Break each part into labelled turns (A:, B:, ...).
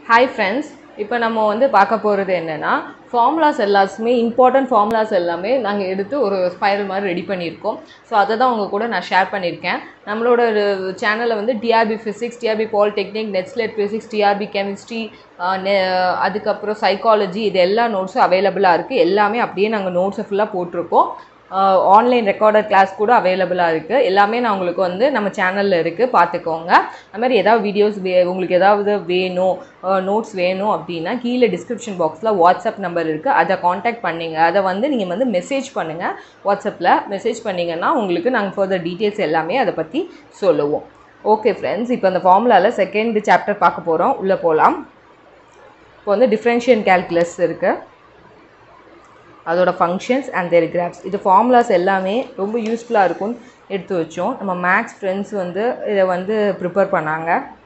A: hi friends இப்போ நம்ம வந்து பார்க்க போகிறது என்னென்னா ஃபார்முலாஸ் எல்லாமே இம்பார்ட்டன்ட் ஃபார்முலாஸ் எல்லாமே நாங்கள் எடுத்து ஒரு ஸ்பைரல் மாதிரி ரெடி பண்ணியிருக்கோம் ஸோ அதை தான் உங்கள் கூட நான் ஷேர் பண்ணியிருக்கேன் நம்மளோட சேனலில் வந்து TRB physics TRB polytechnic NET SLET physics TRB chemistry அதுக்கப்புறம் சைக்காலஜி இது எல்லா நோட்ஸும் அவைலபிளாக இருக்குது எல்லாமே அப்படியே நாங்கள் நோட்ஸை ஃபுல்லாக போட்டிருக்கோம் ஆன்லைன் ரெக்கார்டட் கிளாஸ் கூட அவைலபிளாக இருக்குது எல்லாமே நான் உங்களுக்கு வந்து நம்ம சேனலில் இருக்குது பார்த்துக்கோங்க அது மாதிரி ஏதாவது வீடியோஸ் வே உங்களுக்கு ஏதாவது வேணும் நோட்ஸ் வேணும் அப்படின்னா கீழே டிஸ்கிரிப்ஷன் பாக்ஸில் வாட்ஸ்அப் நம்பர் இருக்குது அதை காண்டாக்ட் பண்ணிங்க அதை வந்து நீங்கள் வந்து மெசேஜ் பண்ணுங்கள் வாட்ஸ்அப்பில் மெசேஜ் பண்ணிங்கன்னா உங்களுக்கு நாங்கள் ஃபர்தர் டீட்டெயில்ஸ் எல்லாமே அதை பற்றி சொல்லுவோம் ஓகே ஃப்ரெண்ட்ஸ் இப்போ அந்த ஃபார்முலாவில் செகண்ட் சாப்டர் பார்க்க போகிறோம் உள்ளே போகலாம் இப்போ வந்து டிஃப்ரென்ஷியன் கேல்குலஸ் இருக்குது அதோட ஃபங்க்ஷன்ஸ் அண்ட் தேர் கிராஃப்ஸ் இது ஃபார்முலாஸ் எல்லாமே ரொம்ப யூஸ்ஃபுல்லாக இருக்கும்னு எடுத்து வச்சோம் நம்ம மேக்ஸ் ஃப்ரெண்ட்ஸ் வந்து இதை வந்து ப்ரிப்பேர் பண்ணாங்க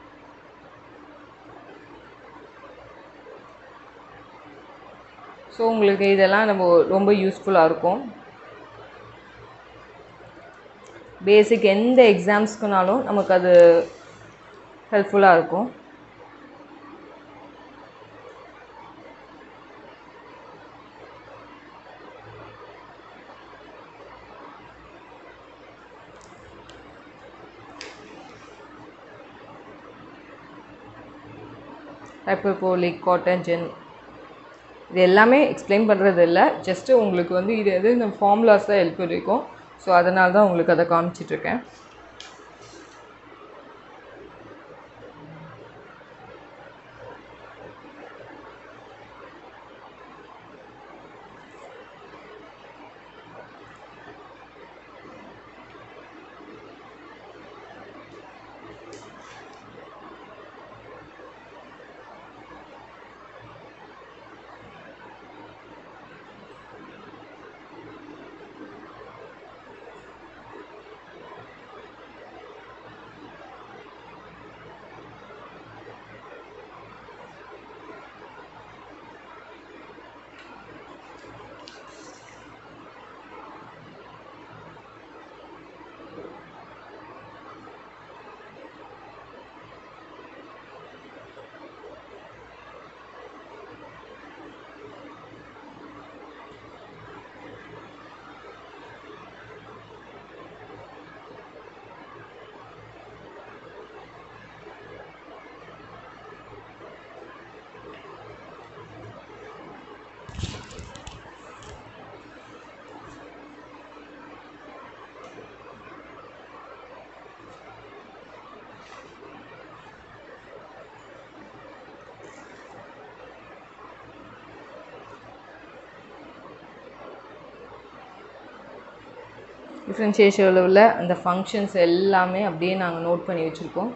A: ஸோ உங்களுக்கு இதெல்லாம் நம்ம ரொம்ப யூஸ்ஃபுல்லாக இருக்கும் பேசிக் எந்த எக்ஸாம்ஸ்க்குனாலும் நமக்கு அது ஹெல்ப்ஃபுல்லாக இருக்கும் ஹைப்பர்போலிக் காட்டன்ஜன் இது எல்லாமே எக்ஸ்பிளைன் பண்ணுறது இல்லை ஜஸ்ட்டு உங்களுக்கு வந்து இது எது இந்த ஃபார்முலாஸ் தான் ஹெல்ப் இருக்கும் ஸோ அதனால தான் உங்களுக்கு அதை காமிச்சிட்ருக்கேன் டிஃப்ரென்ஷியேஷனில் உள்ள அந்த ஃபங்க்ஷன்ஸ் எல்லாமே அப்படியே நாங்கள் நோட் பண்ணி வச்சுருக்கோம்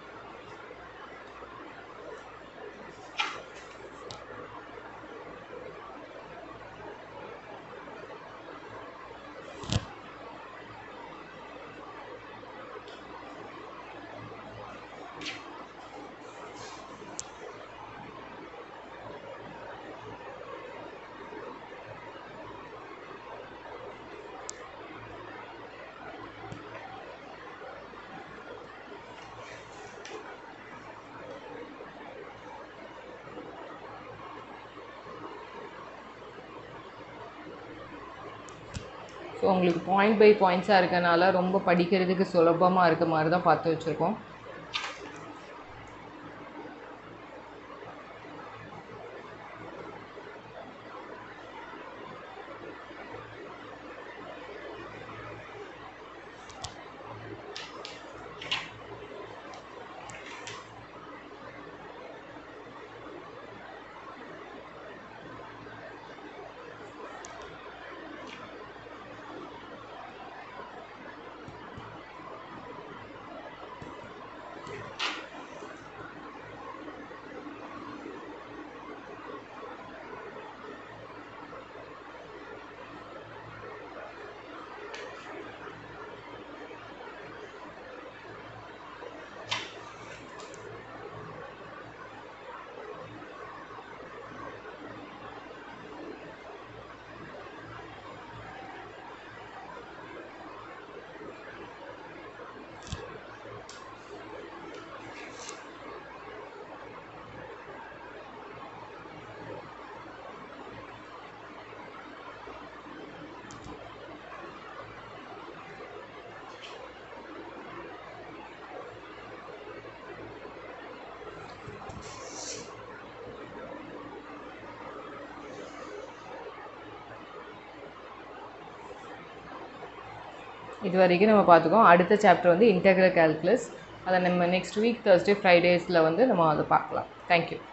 A: ஸோ உங்களுக்கு பாயிண்ட் பை பாயிண்ட்ஸாக இருக்கனால ரொம்ப படிக்கிறதுக்கு சுலபமாக இருக்க மாதிரி தான் பார்த்து வச்சுருக்கோம் இது வரைக்கும் நம்ம பார்த்துக்கோம் அடுத்த சாப்டர் வந்து இன்டெக்ரல் கால்குலஸ் அதை நம்ம நெக்ஸ்ட் வீக் Thursday ஃப்ரைடேஸில் வந்து நம்ம அதை பார்க்கலாம் தேங்க்யூ